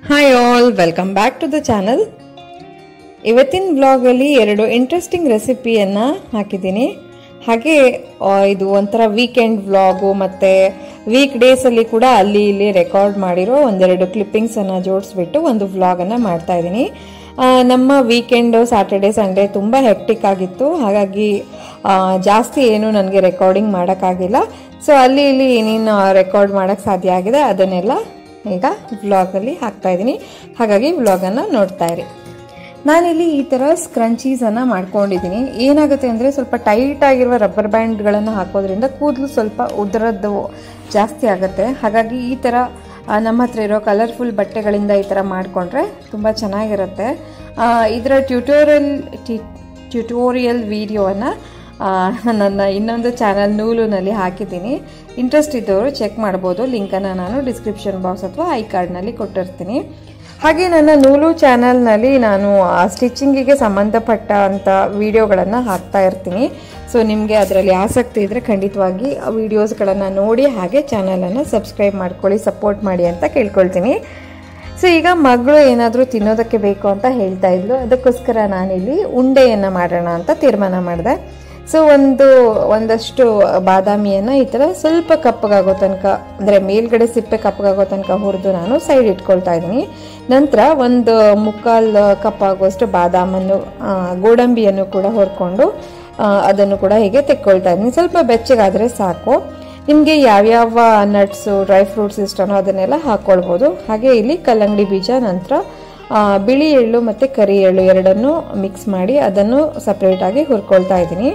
hi all welcome back to the channel ಇವತ್ತಿನ ಬ್ಲಾಗಲ್ಲಿ ಎರಡು ಇಂಟ್ರೆಸ್ಟಿಂಗ್ ರೆಸಿಪಿಯನ್ನು ಹಾಕಿದ್ದೀನಿ ಹಾಗೆ ಆ, ಇದು ಒಂಥರ ವೀಕೆಂಡ್ ವ್ಲಾಗು ಮತ್ತು ವೀಕ್ ಡೇಸಲ್ಲಿ ಕೂಡ ಅಲ್ಲಿ ಇಲ್ಲಿ ರೆಕಾರ್ಡ್ ಮಾಡಿರೋ ಒಂದೆರಡು ಕ್ಲಿಪ್ಪಿಂಗ್ಸನ್ನು ಜೋಡಿಸ್ಬಿಟ್ಟು ಒಂದು ವ್ಲಾಗನ್ನು ಮಾಡ್ತಾ ಇದ್ದೀನಿ ಆ, ನಮ್ಮ ವೀಕೆಂಡು ಸ್ಯಾಟರ್ಡೆ ಸಂಡೇ ತುಂಬ ಹೆಕ್ಟಿಕ್ ಆಗಿತ್ತು ಹಾಗಾಗಿ ಆ, ಜಾಸ್ತಿ ಏನು ನನಗೆ ರೆಕಾರ್ಡಿಂಗ್ ಮಾಡೋಕ್ಕಾಗಿಲ್ಲ ಸೊ ಅಲ್ಲಿ ಇಲ್ಲಿ ಏನೇನು ರೆಕಾರ್ಡ್ ಮಾಡೋಕ್ಕೆ ಸಾಧ್ಯ ಆಗಿದೆ ಅದನ್ನೆಲ್ಲ ಈಗ ವ್ಲಾಗಲ್ಲಿ ಹಾಕ್ತಾ ಇದ್ದೀನಿ ಹಾಗಾಗಿ ವ್ಲಾಗನ್ನು ನೋಡ್ತಾ ಇರಿ ನಾನಿಲ್ಲಿ ಈ ಥರ ಸ್ಕ್ರಂಚೀಸನ್ನು ಮಾಡ್ಕೊಂಡಿದ್ದೀನಿ ಏನಾಗುತ್ತೆ ಅಂದರೆ ಸ್ವಲ್ಪ ಟೈಟ್ ಆಗಿರುವ ರಬ್ಬರ್ ಬ್ಯಾಂಡ್ಗಳನ್ನು ಹಾಕೋದ್ರಿಂದ ಕೂದಲು ಸ್ವಲ್ಪ ಉದುರದ್ದು ಜಾಸ್ತಿ ಆಗುತ್ತೆ ಹಾಗಾಗಿ ಈ ಥರ ಆ, ನಮ್ಮ ಹತ್ರ ಇರೋ ಕಲರ್ಫುಲ್ ಬಟ್ಟೆಗಳಿಂದ ಈ ಥರ ಮಾಡಿಕೊಂಡ್ರೆ ತುಂಬ ಚೆನ್ನಾಗಿರುತ್ತೆ ಆ, ಇದರ ಟ್ಯೂಟೋರಿಯಲ್ ಟ್ಯೂಟೋರಿಯಲ್ ವಿಡಿಯೋವನ್ನು ನನ್ನ ಇನ್ನೊಂದು ಚಾನಲ್ ನೂಲುನಲ್ಲಿ ಹಾಕಿದ್ದೀನಿ ಇಂಟ್ರೆಸ್ಟ್ ಇದ್ದವರು ಚೆಕ್ ಮಾಡ್ಬೋದು ಲಿಂಕನ್ನು ನಾನು ಡಿಸ್ಕ್ರಿಪ್ಷನ್ ಬಾಕ್ಸ್ ಅಥವಾ ಐ ಕಾರ್ಡ್ನಲ್ಲಿ ಕೊಟ್ಟಿರ್ತೀನಿ ಹಾಗೆ ನನ್ನ ನೂಲು ಚಾನಲ್ನಲ್ಲಿ ನಾನು ಸ್ಟಿಚಿಂಗಿಗೆ ಸಂಬಂಧಪಟ್ಟ ಅಂಥ ವಿಡಿಯೋಗಳನ್ನು ಹಾಕ್ತಾ ಇರ್ತೀನಿ ಸೊ ನಿಮಗೆ ಅದರಲ್ಲಿ ಆಸಕ್ತಿ ಇದ್ದರೆ ಖಂಡಿತವಾಗಿ ಆ ವಿಡಿಯೋಸ್ಗಳನ್ನು ನೋಡಿ ಹಾಗೆ ಚಾನಲನ್ನು ಸಬ್ಸ್ಕ್ರೈಬ್ ಮಾಡ್ಕೊಳ್ಳಿ ಸಪೋರ್ಟ್ ಮಾಡಿ ಅಂತ ಕೇಳ್ಕೊಳ್ತೀನಿ ಸೊ ಈಗ ಮಗಳು ಏನಾದರೂ ತಿನ್ನೋದಕ್ಕೆ ಬೇಕು ಅಂತ ಹೇಳ್ತಾ ಇದ್ಲು ಅದಕ್ಕೋಸ್ಕರ ನಾನಿಲ್ಲಿ ಉಂಡೆಯನ್ನು ಮಾಡೋಣ ಅಂತ ತೀರ್ಮಾನ ಮಾಡಿದೆ ಸೊ ಒಂದು ಒಂದಷ್ಟು ಬಾದಾಮಿಯನ್ನು ಈ ಥರ ಸ್ವಲ್ಪ ಕಪ್ಪಗಾಗೋ ತನಕ ಅಂದರೆ ಮೇಲ್ಗಡೆ ಸಿಪ್ಪೆ ಕಪ್ಪಗಾಗೋ ತನಕ ಹುರಿದು ನಾನು ಸೈಡ್ ಇಟ್ಕೊಳ್ತಾ ಇದ್ದೀನಿ ನಂತರ ಒಂದು ಮುಕ್ಕಾಲ್ ಕಪ್ ಆಗುವಷ್ಟು ಬಾದಾಮನ್ನು ಆ, ಗೋಡಂಬಿಯನ್ನು ಕೂಡ ಹುರ್ಕೊಂಡು ಆ, ಅದನ್ನು ಕೂಡ ಹೀಗೆ ತೆಕ್ಕೊಳ್ತಾ ಇದ್ದೀನಿ ಸ್ವಲ್ಪ ಬೆಚ್ಚಗಾದರೆ ಸಾಕು ನಿಮಗೆ ಯಾವ್ಯಾವ ನಟ್ಸು ಡ್ರೈ ಫ್ರೂಟ್ಸ್ ಇಷ್ಟನೋ ಅದನ್ನೆಲ್ಲ ಹಾಕ್ಕೊಳ್ಬೋದು ಹಾಗೆ ಇಲ್ಲಿ ಕಲ್ಲಂಗಡಿ ಬೀಜ ನಂತರ ಆ, ಬಿಳಿ ಎಳ್ಳು ಮತ್ತು ಕರಿ ಎಳ್ಳು ಎರಡನ್ನೂ ಮಿಕ್ಸ್ ಮಾಡಿ ಅದನ್ನು ಸಪ್ರೇಟಾಗಿ ಹುರ್ಕೊಳ್ತಾ ಇದ್ದೀನಿ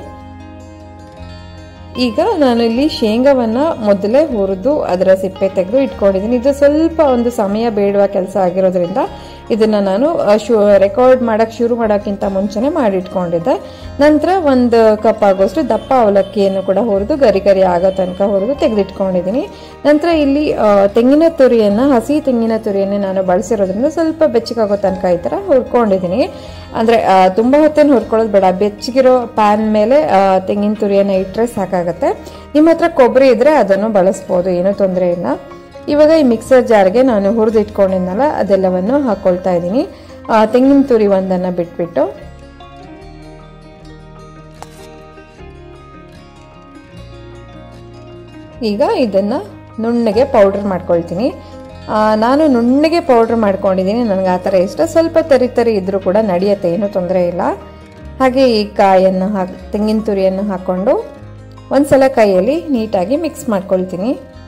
ಈಗ ನಾನು ಇಲ್ಲಿ ಶೇಂಗಾವನ್ನು ಮೊದಲೇ ಹುರಿದು ಅದರ ಸಿಪ್ಪೆ ತೆಗೆದು ಇಟ್ಕೊಂಡಿದ್ದೀನಿ ಇದು ಸ್ವಲ್ಪ ಒಂದು ಸಮಯ ಬೇಡುವ ಕೆಲಸ ಆಗಿರೋದ್ರಿಂದ ಇದನ್ನು ನಾನು ಆ, ಶು ರೆಕಾರ್ಡ್ ಮಾಡೋಕ್ಕೆ ಶುರು ಮಾಡೋಕ್ಕಿಂತ ಮುಂಚೆನೇ ಮಾಡಿಟ್ಕೊಂಡಿದ್ದೆ ನಂತರ ಒಂದು ಕಪ್ ಆಗೋಷ್ಟು ದಪ್ಪ ಅವಲಕ್ಕಿಯನ್ನು ಕೂಡ ಹುರಿದು ಗರಿ ಗರಿ ಆಗೋ ತನಕ ಹುರಿದು ತೆಗೆದಿಟ್ಕೊಂಡಿದ್ದೀನಿ ನಂತರ ಇಲ್ಲಿ ಆ, ತೆಂಗಿನ ತುರಿಯನ್ನು ಹಸಿ ತೆಂಗಿನ ತುರಿಯನ್ನೇ ನಾನು ಬಳಸಿರೋದ್ರಿಂದ ಸ್ವಲ್ಪ ಬೆಚ್ಚಗಾಗೋ ತನಕ ಈ ಥರ ಹುರ್ಕೊಂಡಿದ್ದೀನಿ ಅಂದರೆ ತುಂಬ ಹೊತ್ತೇನು ಹುರ್ಕೊಳ್ಳೋದು ಬೇಡ ಬೆಚ್ಚಗಿರೋ ಪ್ಯಾನ್ ಮೇಲೆ ಆ, ತೆಂಗಿನ ತುರಿಯನ್ನು ಇಟ್ಟರೆ ಸಾಕಾಗತ್ತೆ ನಿಮ್ಮ ಹತ್ರ ಕೊಬ್ಬರಿ ಇದ್ದರೆ ಅದನ್ನು ಬಳಸ್ಬೋದು ಏನೂ ತೊಂದರೆ ಇಲ್ಲ ಇವಾಗ ಈ ಮಿಕ್ಸರ್ ಜಾರ್ಗೆ ನಾನು ಹುರಿದು ಇಟ್ಕೊಂಡಿದ್ನಲ್ಲ ಅದೆಲ್ಲವನ್ನು ಹಾಕ್ಕೊಳ್ತಾ ಇದ್ದೀನಿ ಆ, ತೆಂಗಿನ ತುರಿ ಒಂದನ್ನು ಬಿಟ್ಬಿಟ್ಟು ಈಗ ಇದನ್ನು ನುಣ್ಣಗೆ ಪೌಡ್ರ್ ಮಾಡ್ಕೊಳ್ತೀನಿ ಆ, ನಾನು ನುಣ್ಣಗೆ ಪೌಡ್ರ್ ಮಾಡ್ಕೊಂಡಿದ್ದೀನಿ ನನಗೆ ಆ ಥರ ಇಷ್ಟ ಸ್ವಲ್ಪ ತರಿ ತರಿ ಇದ್ದರೂ ಕೂಡ ನಡೆಯುತ್ತೆ ಏನೂ ತೊಂದರೆ ಇಲ್ಲ ಹಾಗೆ ಈ ಕಾಯನ್ನು ಹಾಕಿ ತೆಂಗಿನ ತುರಿಯನ್ನು ಹಾಕ್ಕೊಂಡು ಒಂದ್ಸಲ ಕೈಯಲ್ಲಿ ನೀಟಾಗಿ ಮಿಕ್ಸ್ ಮಾಡ್ಕೊಳ್ತೀನಿ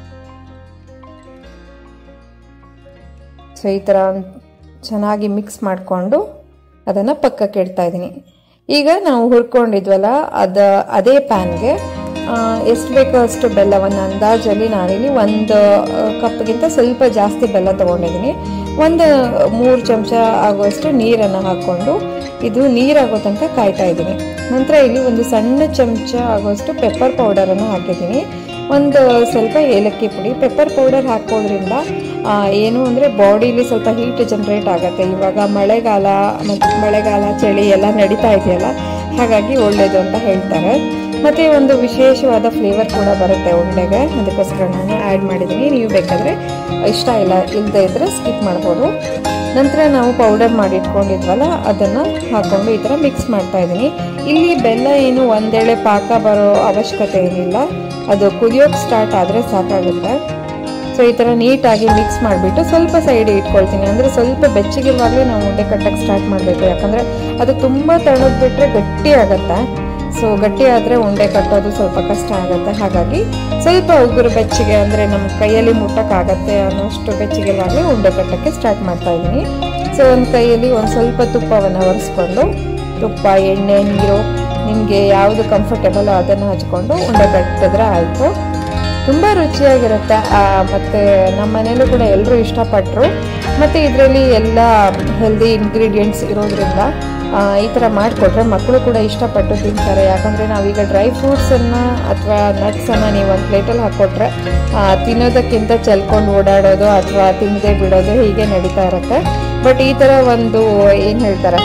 ಸೊ ಈ ಥರ ಚೆನ್ನಾಗಿ ಮಿಕ್ಸ್ ಮಾಡಿಕೊಂಡು ಅದನ್ನು ಪಕ್ಕಕ್ಕೆ ಇಡ್ತಾ ಇದ್ದೀನಿ ಈಗ ನಾವು ಹುರ್ಕೊಂಡಿದ್ವಲ್ಲ ಅದ ಅದೇ ಪ್ಯಾನ್ಗೆ ಎಷ್ಟು ಬೇಕೋ ಅಷ್ಟು ಬೆಲ್ಲವನ್ನು ಅಂದಾಜಲ್ಲಿ ನಾನಿಲ್ಲಿ ಒಂದು ಕಪ್ಗಿಂತ ಸ್ವಲ್ಪ ಜಾಸ್ತಿ ಬೆಲ್ಲ ತೊಗೊಂಡಿದ್ದೀನಿ ಒಂದು ಮೂರು ಚಮಚ ಆಗುವಷ್ಟು ನೀರನ್ನು ಹಾಕ್ಕೊಂಡು ಇದು ನೀರಾಗೋ ತನಕ ಕಾಯ್ತಾ ಇದ್ದೀನಿ ನಂತರ ಇಲ್ಲಿ ಒಂದು ಸಣ್ಣ ಚಮಚ ಆಗುವಷ್ಟು ಪೆಪ್ಪರ್ ಪೌಡರನ್ನು ಹಾಕಿದ್ದೀನಿ ಒಂದು ಸ್ವಲ್ಪ ಏಲಕ್ಕಿ ಪುಡಿ ಪೆಪ್ಪರ್ ಪೌಡರ್ ಹಾಕೋದ್ರಿಂದ ಆ, ಏನು ಅಂದರೆ ಬಾಡಿಲಿ ಸ್ವಲ್ಪ ಹೀಟ್ ಜನ್ರೇಟ್ ಆಗುತ್ತೆ ಇವಾಗ ಮಳೆಗಾಲ ಮತ್ತು ಮಳೆಗಾಲ ಚಳಿ ಎಲ್ಲ ನಡೀತಾ ಇದೆಯಲ್ಲ ಹಾಗಾಗಿ ಒಳ್ಳೆಯದು ಅಂತ ಹೇಳ್ತಾರೆ ಮತ್ತು ಒಂದು ವಿಶೇಷವಾದ ಫ್ಲೇವರ್ ಕೂಡ ಬರುತ್ತೆ ಉಂಡೆಗೆ ಅದಕ್ಕೋಸ್ಕರ ನಾನು ಆ್ಯಡ್ ಮಾಡಿದ್ದೀನಿ ನೀವು ಬೇಕಾದರೆ ಇಷ್ಟ ಇಲ್ಲ ಇಲ್ಲದೆ ಇದ್ದರೆ ಸ್ಕಿಪ್ ಮಾಡ್ಬೋದು ನಂತರ ನಾವು ಪೌಡರ್ ಮಾಡಿ ಇಟ್ಕೊಂಡಿದ್ವಲ್ಲ ಅದನ್ನು ಹಾಕ್ಕೊಂಡು ಈ ಥರ ಮಿಕ್ಸ್ ಮಾಡ್ತಾ ಇದ್ದೀನಿ ಇಲ್ಲಿ ಬೆಲ್ಲ ಏನು ಒಂದೇಳೆ ಪಾಕ ಬರೋ ಅವಶ್ಯಕತೆ ಏನಿಲ್ಲ ಅದು ಕುದಿಯೋಕೆ ಸ್ಟಾರ್ಟ್ ಆದರೆ ಸಾಕಾಗುತ್ತೆ ಸೊ ಈ ಥರ ನೀಟಾಗಿ ಮಿಕ್ಸ್ ಮಾಡಿಬಿಟ್ಟು ಸ್ವಲ್ಪ ಸೈಡ್ ಇಟ್ಕೊಳ್ತೀನಿ ಅಂದರೆ ಸ್ವಲ್ಪ ಬೆಚ್ಚಗಿರುವಾಗಲೇ ನಾವು ಉಂಡೆ ಕಟ್ಟಕ್ಕೆ ಸ್ಟಾರ್ಟ್ ಮಾಡಬೇಕು ಯಾಕಂದರೆ ಅದು ತುಂಬ ತಣ್ಣಗೆ ಬಿಟ್ಟರೆ ಗಟ್ಟಿ ಆಗುತ್ತೆ ಸೊ ಗಟ್ಟಿ ಆದರೆ ಉಂಡೆ ಕಟ್ಟೋದು ಸ್ವಲ್ಪ ಕಷ್ಟ ಆಗುತ್ತೆ ಹಾಗಾಗಿ ಸ್ವಲ್ಪ ಉಗುರು ಬೆಚ್ಚಗೆ ಅಂದರೆ ನಮ್ಮ ಕೈಯಲ್ಲಿ ಮುಟ್ಟಕ್ಕಾಗತ್ತೆ ಅನ್ನೋಷ್ಟು ಬೆಚ್ಚಗಿರುವಾಗಲೇ ಉಂಡೆ ಕಟ್ಟಕ್ಕೆ ಸ್ಟಾರ್ಟ್ ಮಾಡ್ತಾ ಇದ್ದೀನಿ ಸೊ ಒಂದು ಕೈಯಲ್ಲಿ ಒಂದು ಸ್ವಲ್ಪ ತುಪ್ಪವನ್ನು ಒರೆಸ್ಕೊಂಡು ತುಪ್ಪ ಎಣ್ಣೆ ನೀರು ನಿಮಗೆ ಯಾವುದು ಕಂಫರ್ಟೇಬಲ್ ಅದನ್ನು ಹಚ್ಕೊಂಡು ಉಂಡೆ ಕಟ್ಟಿದ್ರೆ ಆಯಿತು ತುಂಬ ರುಚಿಯಾಗಿರುತ್ತೆ ಆ, ಮತ್ತೆ ನಮ್ಮ ಮನೇಲೂ ಕೂಡ ಎಲ್ಲರೂ ಇಷ್ಟಪಟ್ಟರು ಮತ್ತು ಇದರಲ್ಲಿ ಎಲ್ಲ ಹೆಲ್ದಿ ಇಂಗ್ರೀಡಿಯೆಂಟ್ಸ್ ಇರೋದ್ರಿಂದ ಆ, ಈ ಥರ ಮಾಡಿಕೊಟ್ರೆ ಮಕ್ಕಳು ಕೂಡ ಇಷ್ಟಪಟ್ಟು ತಿಂತಾರೆ ಯಾಕಂದರೆ ನಾವೀಗ ಡ್ರೈ ಫ್ರೂಟ್ಸನ್ನು ಅಥವಾ ನಟ್ಸನ್ನು ನೀವು ಒಂದು ಪ್ಲೇಟಲ್ಲಿ ಹಾಕ್ಕೊಟ್ರೆ ಆ, ತಿನ್ನೋದಕ್ಕಿಂತ ಚೆಲ್ಕೊಂಡು ಓಡಾಡೋದು ಅಥವಾ ತಿನ್ನದೆ ಬಿಡೋದು ಹೀಗೆ ನಡೀತಾ ಇರುತ್ತೆ ಬಟ್ ಈ ಥರ ಒಂದು ಏನು ಹೇಳ್ತಾರೆ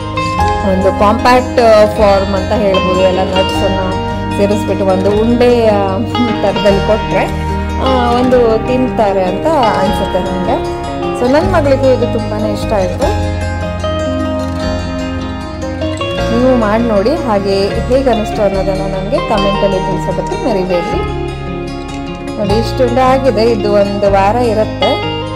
ಒಂದು ಕಾಂಪ್ಯಾಕ್ಟ್ ಫಾರ್ಮ್ ಅಂತ ಹೇಳ್ಬೋದು ಎಲ್ಲ ನಟ್ಸನ್ನು ಸೇರಿಸ್ಬಿಟ್ಟು ಒಂದು ಉಂಡೆ ಆ, ಥರದಲ್ಲಿ ಕೊಟ್ಟರೆ ಒಂದು ತಿಂತಾರೆ ಅಂತ ಅನಿಸುತ್ತೆ ನನಗೆ ಸೊ ಸೊ ನನ್ನ ಮಗಳಿಗೂ ಇದು ತುಂಬಾ ಇಷ್ಟ ಆಯಿತು ನೀವು ಮಾಡಿ ನೋಡಿ ಹಾಗೆ ಹೇಗೆ ಅನ್ನಿಸ್ತು ಅನ್ನೋದನ್ನು ನನಗೆ ಕಮೆಂಟಲ್ಲಿ ತಿಳಿಸೋದಕ್ಕೆ ಮರಿಬೇಡಿ ನೋಡಿ ಇಷ್ಟುಂಡೆ ಆಗಿದೆ ಇದು ಒಂದು ವಾರ ಇರುತ್ತೆ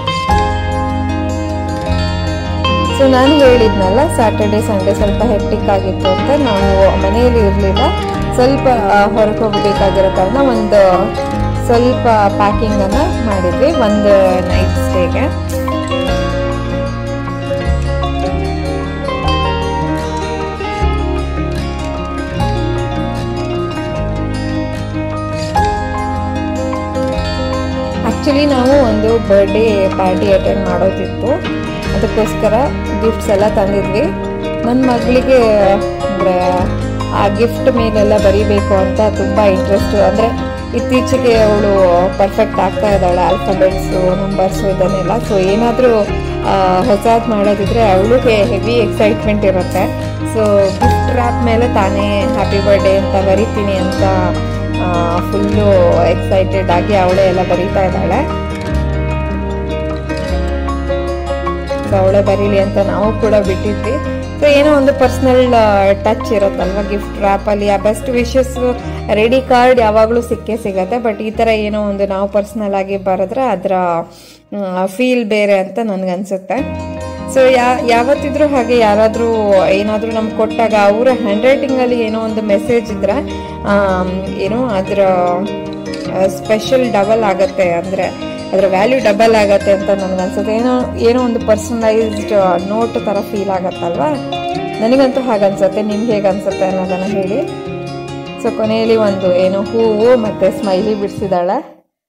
ಸೊ ನಾನು ಹೇಳಿದ್ನಲ್ಲ ಸ್ಯಾಟರ್ಡೆ ಸಂಡೇ ಸ್ವಲ್ಪ ಹೆಕ್ಟಿಕ್ ಆಗಿತ್ತು ಅಂತ ನಾವು ಮನೆಯಲ್ಲಿ ಇರಲಿಲ್ಲ ಸ್ವಲ್ಪ ಹೊರಗೆ ಹೋಗಬೇಕಾಗಿರೋ ಕಾರಣ ಒಂದು ಸ್ವಲ್ಪ ಪ್ಯಾಕಿಂಗನ್ನು ಮಾಡಿದ್ವಿ ಒಂದು ನೈಟ್ ಸ್ಟೇಗೆ ಆ್ಯಕ್ಚುಲಿ ನಾವು ಒಂದು ಬರ್ಡೇ ಪಾರ್ಟಿ ಅಟೆಂಡ್ ಮಾಡೋದಿತ್ತು ಅದಕ್ಕೋಸ್ಕರ ಗಿಫ್ಟ್ಸ್ ಎಲ್ಲ ತಂದಿದ್ವಿ ನನ್ನ ಮಗಳಿಗೆ ಅಂದರೆ ಆ ಗಿಫ್ಟ್ ಮೇಲೆಲ್ಲ ಬರೀಬೇಕು ಅಂತ ತುಂಬ ಇಂಟ್ರೆಸ್ಟ್ ಅಂದರೆ ಇತ್ತೀಚೆಗೆ ಅವಳು ಪರ್ಫೆಕ್ಟ್ ಆಗ್ತಾ ಇದ್ದಾಳೆ ಆಲ್ಫಾಬೆಟ್ಸು ನಂಬರ್ಸು ಇದನ್ನೆಲ್ಲ ಸೊ ಏನಾದರೂ ಹೊಸದು ಮಾಡೋದಿದ್ರೆ ಅವಳಿಗೆ ಹೆವಿ ಎಕ್ಸೈಟ್ಮೆಂಟ್ ಇರುತ್ತೆ ಸೊ ಗಿಫ್ಟ್ ರ್ಯಾಪ್ ಮೇಲೆ ತಾನೇ ಹ್ಯಾಪಿ ಬರ್ಡೇ ಅಂತ ಬರಿತೀನಿ ಅಂತ ಫುಲ್ಲು ಎಕ್ಸೈಟೆಡ್ ಆಗಿ ಅವಳೇ ಎಲ್ಲ ಬರೀತಾ ಇದ್ದಾಳೆ ಸೊ ಅವಳೇ ಬರೀಲಿ ಅಂತ ನಾವು ಕೂಡ ಬಿಟ್ಟಿದ್ವಿ ಸೊ ಏನೋ ಒಂದು ಪರ್ಸ್ನಲ್ ಟಚ್ ಇರುತ್ತಲ್ವ ಗಿಫ್ಟ್ ರ್ಯಾಪಲ್ಲಿ ಆ ಬೆಸ್ಟ್ ವಿಶಸ್ ರೆಡಿ ಕಾರ್ಡ್ ಯಾವಾಗಲೂ ಸಿಕ್ಕೇ ಸಿಗತ್ತೆ ಬಟ್ ಈ ಥರ ಏನೋ ಒಂದು ನಾವು ಪರ್ಸ್ನಲ್ ಆಗಿ ಬರೆದ್ರೆ ಅದರ ಫೀಲ್ ಬೇರೆ ಅಂತ ನನಗನ್ಸುತ್ತೆ ಸೊ ಯಾ ಯಾವತ್ತಿದ್ರೂ ಹಾಗೆ ಯಾರಾದರೂ ಏನಾದರೂ ನಮ್ಗೆ ಕೊಟ್ಟಾಗ ಅವರ ಹ್ಯಾಂಡ್ ರೈಟಿಂಗಲ್ಲಿ ಏನೋ ಒಂದು ಮೆಸೇಜ್ ಇದ್ರೆ ಏನೋ ಅದರ ಸ್ಪೆಷಲ್ ಡಬಲ್ ಆಗತ್ತೆ ಅಂದರೆ ಅದರ ವ್ಯಾಲ್ಯೂ ಡಬಲ್ ಆಗತ್ತೆ ಅಂತ ನನಗನ್ಸುತ್ತೆ ಏನೋ ಏನೋ ಒಂದು ಪರ್ಸನಲೈಸ್ಡ್ ನೋಟ್ ಥರ ಫೀಲ್ ಆಗತ್ತಲ್ವಾ ನನಗಂತೂ ಹಾಗನ್ಸುತ್ತೆ ನಿಮ್ಗೆ ಹೇಗೆ ಅನ್ಸುತ್ತೆ ಅನ್ನೋದನ್ನು ಹೇಳಿ ಸೊ ಕೊನೆಯಲ್ಲಿ ಒಂದು ಏನೋ ಹೂವು ಮತ್ತು ಸ್ಮೈಲಿ ಬಿಡಿಸಿದಾಳೆ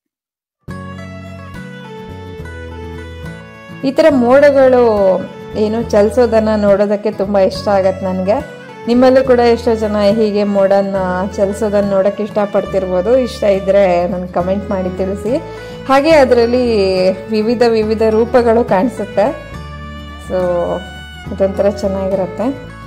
ಈ ಥರ ಮೋಡಗಳು ಏನು ಚಲಿಸೋದನ್ನು ನೋಡೋದಕ್ಕೆ ತುಂಬ ಇಷ್ಟ ಆಗತ್ತೆ ನನಗೆ ನಿಮ್ಮಲ್ಲೂ ಕೂಡ ಎಷ್ಟೋ ಜನ ಹೀಗೆ ಮೋಡನ್ನ ಚಲಿಸೋದನ್ನು ನೋಡೋಕ್ಕೆ ಇಷ್ಟಪಡ್ತಿರ್ಬೋದು ಇಷ್ಟ ಇದ್ದರೆ ನನಗೆ ಕಮೆಂಟ್ ಮಾಡಿ ತಿಳಿಸಿ ಹಾಗೆ ಅದರಲ್ಲಿ ವಿವಿಧ ವಿವಿಧ ರೂಪಗಳು ಕಾಣಿಸುತ್ತೆ ಸೊ ಇದೊಂಥರ ಚೆನ್ನಾಗಿರುತ್ತೆ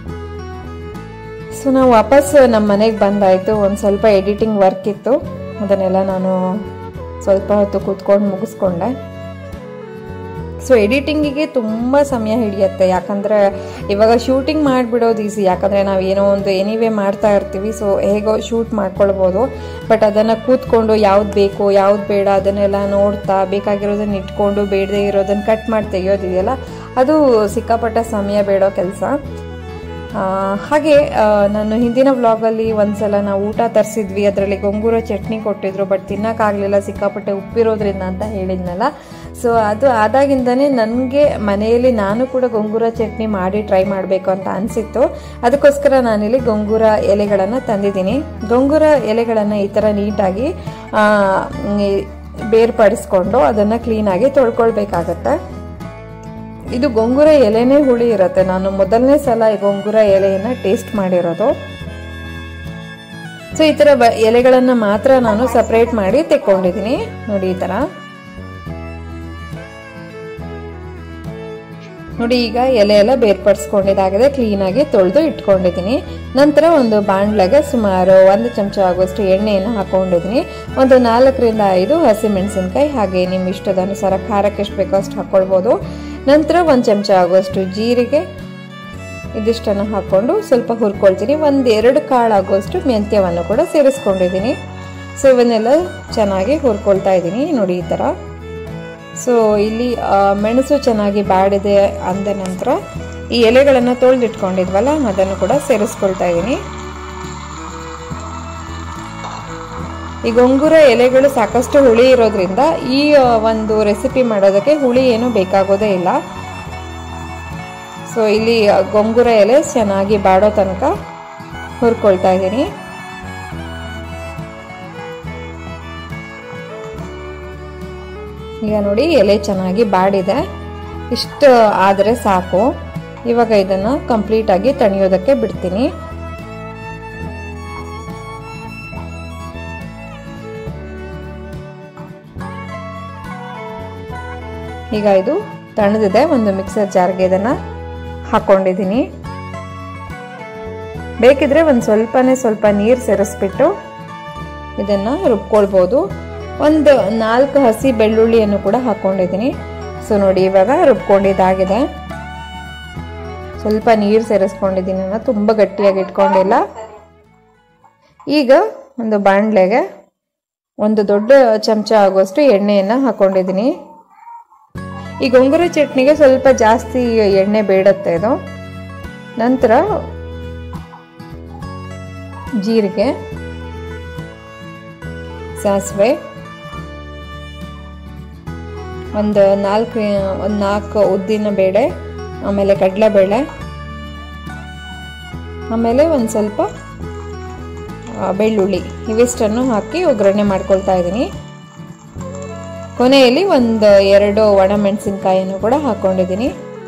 ಸೊ ನಾವು ವಾಪಸ್ ನಮ್ಮ ಮನೆಗೆ ಬಂದಾಯಿತು ಒಂದು ಸ್ವಲ್ಪ ಎಡಿಟಿಂಗ್ ವರ್ಕ್ ಇತ್ತು ಅದನ್ನೆಲ್ಲ ನಾನು ಸ್ವಲ್ಪ ಹೊತ್ತು ಕೂತ್ಕೊಂಡು ಮುಗಿಸ್ಕೊಂಡೆ ಸೊ ಎಡಿಟಿಂಗಿಗೆ ತುಂಬ ಸಮಯ ಹಿಡಿಯುತ್ತೆ ಯಾಕಂದರೆ ಇವಾಗ ಶೂಟಿಂಗ್ ಮಾಡಿಬಿಡೋದು ಈಸಿ ಯಾಕಂದರೆ ನಾವು ಏನೋ ಒಂದು ಎನಿವೇ ಮಾಡ್ತಾ ಇರ್ತೀವಿ ಸೊ ಹೇಗೋ ಶೂಟ್ ಮಾಡ್ಕೊಳ್ಬೋದು ಬಟ್ ಅದನ್ನು ಕೂತ್ಕೊಂಡು ಯಾವ್ದು ಬೇಕು ಯಾವ್ದು ಬೇಡ ಅದನ್ನೆಲ್ಲ ನೋಡ್ತಾ ಬೇಕಾಗಿರೋದನ್ನ ಇಟ್ಕೊಂಡು ಬೇಡದೇ ಇರೋದನ್ನು ಕಟ್ ಮಾಡಿ ತೆಗಿಯೋದಿದೆಯಲ್ಲ ಅದು ಸಿಕ್ಕಾಪಟ್ಟ ಸಮಯ ಬೇಡೋ ಕೆಲಸ ಹಾಗೆ ನಾನು ಹಿಂದಿನ ವ್ಲಾಗಲ್ಲಿ ಒಂದ್ಸಲ ನಾವು ಊಟ ತರಿಸಿದ್ವಿ ಅದರಲ್ಲಿ ಗೊಂಗೂರ ಚಟ್ನಿ ಕೊಟ್ಟಿದ್ರು ಬಟ್ ತಿನ್ನೋಕ್ಕಾಗಲಿಲ್ಲ ಸಿಕ್ಕಾಪಟ್ಟೆ ಉಪ್ಪಿರೋದ್ರಿಂದ ಅಂತ ಹೇಳಿದ್ನಲ್ಲ ಸೊ ಅದು ಆದಾಗಿಂದನೇ ನನಗೆ ಮನೆಯಲ್ಲಿ ನಾನು ಕೂಡ ಗೊಂಗೂರ ಚಟ್ನಿ ಮಾಡಿ ಟ್ರೈ ಮಾಡಬೇಕು ಅಂತ ಅನಿಸಿತ್ತು ಅದಕ್ಕೋಸ್ಕರ ನಾನಿಲ್ಲಿ ಗೊಂಗೂರ ಎಲೆಗಳನ್ನು ತಂದಿದ್ದೀನಿ ಗೊಂಗೂರ ಎಲೆಗಳನ್ನು ಈ ಥರ ನೀಟಾಗಿ ಬೇರ್ಪಡಿಸ್ಕೊಂಡು ಅದನ್ನು ಕ್ಲೀನಾಗಿ ತೊಳ್ಕೊಳ್ಬೇಕಾಗತ್ತೆ ಇದು ಗೊಂಗೂರ ಎಲೆನೇ ಹುಳಿ ಇರುತ್ತೆ ನಾನು ಮೊದಲನೇ ಸಲ ಈ ಗೊಂಗೂರ ಎಲೆಯನ್ನು ಟೇಸ್ಟ್ ಮಾಡಿರೋದು ಸೊ ಈ ಥರ ಬ ಎಲೆಗಳನ್ನು ಮಾತ್ರ ನಾನು ಸಪ್ರೇಟ್ ಮಾಡಿ ತೆಕ್ಕೊಂಡಿದ್ದೀನಿ ನೋಡಿ ಈ ಥರ ನೋಡಿ ಈಗ ಎಲೆ ಎಲ್ಲ ಬೇರ್ಪಡಿಸ್ಕೊಂಡಿದ್ದಾಗಿದೆ ಕ್ಲೀನಾಗಿ ತೊಳೆದು ಇಟ್ಕೊಂಡಿದ್ದೀನಿ ನಂತರ ಒಂದು ಬಾಣಲೆಗೆ ಸುಮಾರು ಒಂದು ಚಮಚ ಆಗುವಷ್ಟು ಎಣ್ಣೆಯನ್ನು ಹಾಕೊಂಡಿದ್ದೀನಿ ಒಂದು ನಾಲ್ಕರಿಂದ ಐದು ಹಸಿಮೆಣಸಿನ್ಕಾಯಿ ಹಾಗೆ ನಿಮ್ಮ ಇಷ್ಟದ ಅನುಸಾರ ಖಾರಕ್ಕೆ ಎಷ್ಟು ಬೇಕೋ ಅಷ್ಟು ಹಾಕ್ಕೊಳ್ಬೋದು ನಂತರ ಒಂದು ಚಮಚ ಆಗುವಷ್ಟು ಜೀರಿಗೆ ಇದಿಷ್ಟನ್ನು ಹಾಕ್ಕೊಂಡು ಸ್ವಲ್ಪ ಹುರ್ಕೊಳ್ತೀನಿ ಒಂದು ಎರಡು ಕಾಳು ಆಗುವಷ್ಟು ಮೆಂತ್ಯವನ್ನು ಕೂಡ ಸೇರಿಸ್ಕೊಂಡಿದ್ದೀನಿ ಸೊ ಇವನ್ನೆಲ್ಲ ಚೆನ್ನಾಗಿ ಹುರ್ಕೊಳ್ತಾ ಇದ್ದೀನಿ ನೋಡಿ ಈ ಥರ ಸೊ ಇಲ್ಲಿ ಮೆಣಸು ಚೆನ್ನಾಗಿ ಬಾಡಿದೆ ಅಂದ ನಂತರ ಈ ಎಲೆಗಳನ್ನು ತೊಳೆದಿಟ್ಕೊಂಡಿದ್ವಲ್ಲ ಅದನ್ನು ಕೂಡ ಸೇರಿಸ್ಕೊಳ್ತಾ ಇದ್ದೀನಿ ಈ ಗೊಂಗೂರ ಎಲೆಗಳು ಸಾಕಷ್ಟು ಹುಳಿ ಇರೋದ್ರಿಂದ ಈ ಒಂದು ರೆಸಿಪಿ ಮಾಡೋದಕ್ಕೆ ಹುಳಿ ಏನು ಬೇಕಾಗೋದೇ ಇಲ್ಲ ಸೊ ಇಲ್ಲಿ ಗೊಂಗೂರ ಎಲೆ ಚೆನ್ನಾಗಿ ಬಾಡೋ ತನಕ ಹುರ್ಕೊಳ್ತಾ ಇದ್ದೀನಿ ಈಗ ನೋಡಿ ಎಲೆ ಚೆನ್ನಾಗಿ ಬಾಡಿದೆ ಇಷ್ಟು ಆದರೆ ಸಾಕು ಇವಾಗ ಇದನ್ನು ಕಂಪ್ಲೀಟಾಗಿ ತಣಿಯೋದಕ್ಕೆ ಬಿಡ್ತೀನಿ ಈಗ ಇದು ತಣದಿದೆ ಒಂದು ಮಿಕ್ಸರ್ ಜಾರ್ಗೆ ಇದನ್ನು ಹಾಕ್ಕೊಂಡಿದ್ದೀನಿ ಬೇಕಿದ್ರೆ ಒಂದು ಸ್ವಲ್ಪನೇ ಸ್ವಲ್ಪ ನೀರು ಸೇರಿಸ್ಬಿಟ್ಟು ಇದನ್ನು ರುಬ್ಕೊಳ್ಬೋದು ಒಂದು ನಾಲ್ಕು ಹಸಿ ಬೆಳ್ಳುಳ್ಳಿಯನ್ನು ಕೂಡ ಹಾಕ್ಕೊಂಡಿದ್ದೀನಿ ಸೊ ನೋಡಿ ಇವಾಗ ರುಬ್ಕೊಂಡಿದ್ದಾಗಿದೆ ಸ್ವಲ್ಪ ನೀರು ಸೇರಿಸ್ಕೊಂಡಿದ್ದೀನಿ ನಾನು ತುಂಬ ಗಟ್ಟಿಯಾಗಿ ಇಟ್ಕೊಂಡಿಲ್ಲ ಈಗ ಒಂದು ಬಾಣಲೆಗೆ ಒಂದು ದೊಡ್ಡ ಚಮಚ ಆಗುವಷ್ಟು ಎಣ್ಣೆಯನ್ನು ಹಾಕೊಂಡಿದ್ದೀನಿ ಈ ಗೊಂಗುರ ಚಟ್ನಿಗೆ ಸ್ವಲ್ಪ ಜಾಸ್ತಿ ಎಣ್ಣೆ ಬೇಡತ್ತೆ ಇದು ನಂತರ ಜೀರಿಗೆ ಸಾಸಿವೆ ಒಂದು ನಾಲ್ಕು ಒಂದು ನಾಲ್ಕು ಉದ್ದಿನ ಬೇಳೆ ಆಮೇಲೆ ಕಡಲೆಬೇಳೆ ಆಮೇಲೆ ಒಂದು ಸ್ವಲ್ಪ ಬೆಳ್ಳುಳ್ಳಿ ಇವಿಷ್ಟನ್ನು ಹಾಕಿ ಒಗ್ಗರಣೆ ಮಾಡ್ಕೊಳ್ತಾ ಇದ್ದೀನಿ ಕೊನೆಯಲ್ಲಿ ಒಂದು ಎರಡು ಒಣಮೆಣಸಿನ್ಕಾಯಿಯನ್ನು ಕೂಡ ಹಾಕ್ಕೊಂಡಿದ್ದೀನಿ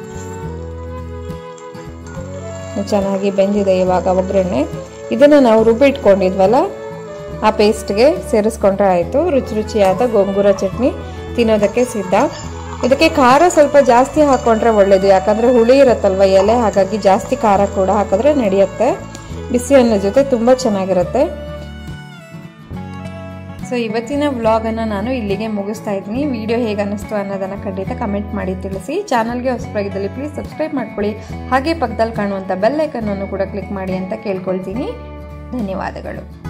ಚೆನ್ನಾಗಿ ಬೆಂದಿದೆ ಇವಾಗ ಒಗ್ಗರಣೆ ಇದನ್ನು ನಾವು ರುಬ್ಬಿಟ್ಕೊಂಡಿದ್ವಲ್ಲ ಆ ಪೇಸ್ಟ್ಗೆ ಸೇರಿಸ್ಕೊಂಡ್ರೆ ಆಯಿತು ರುಚಿ ರುಚಿಯಾದ ಗೋಂಗೂರ ಚಟ್ನಿ ತಿನ್ನೋದಕ್ಕೆ ಸಿದ್ಧ ಇದಕ್ಕೆ ಖಾರ ಸ್ವಲ್ಪ ಜಾಸ್ತಿ ಹಾಕ್ಕೊಂಡ್ರೆ ಒಳ್ಳೇದು ಯಾಕಂದರೆ ಹುಳಿ ಇರುತ್ತಲ್ವ ಎಲೆ ಹಾಗಾಗಿ ಜಾಸ್ತಿ ಖಾರ ಕೂಡ ಹಾಕಿದ್ರೆ ನಡೆಯುತ್ತೆ ಬಿಸಿ ಅನ್ನ ಜೊತೆ ತುಂಬ ಚೆನ್ನಾಗಿರುತ್ತೆ ಸೊ ಇವತ್ತಿನ ವ್ಲಾಗನ್ನು ನಾನು ಇಲ್ಲಿಗೆ ಮುಗಿಸ್ತಾ ಇದ್ದೀನಿ ವಿಡಿಯೋ ಹೇಗೆ ಅನ್ನಿಸ್ತು ಅನ್ನೋದನ್ನು ಖಂಡಿತ ಕಮೆಂಟ್ ಮಾಡಿ ತಿಳಿಸಿ ಚಾನಲ್ಗೆ ಹೊಸಬರಾಗಿದ್ದಲ್ಲಿ ಪ್ಲೀಸ್ ಸಬ್ಸ್ಕ್ರೈಬ್ ಮಾಡ್ಕೊಳ್ಳಿ ಹಾಗೆ ಪಕ್ಕದಲ್ಲಿ ಕಾಣುವಂಥ ಬೆಲ್ ಐಕನ್ನನ್ನು ಕೂಡ ಕ್ಲಿಕ್ ಮಾಡಿ ಅಂತ ಕೇಳ್ಕೊಳ್ತೀನಿ ಧನ್ಯವಾದಗಳು